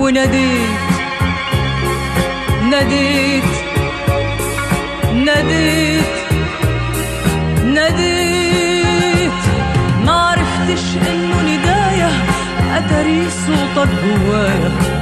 وناديت ناديت ناديت ناديت ما عرفتش انه ندايا اتاري صوتك جوايا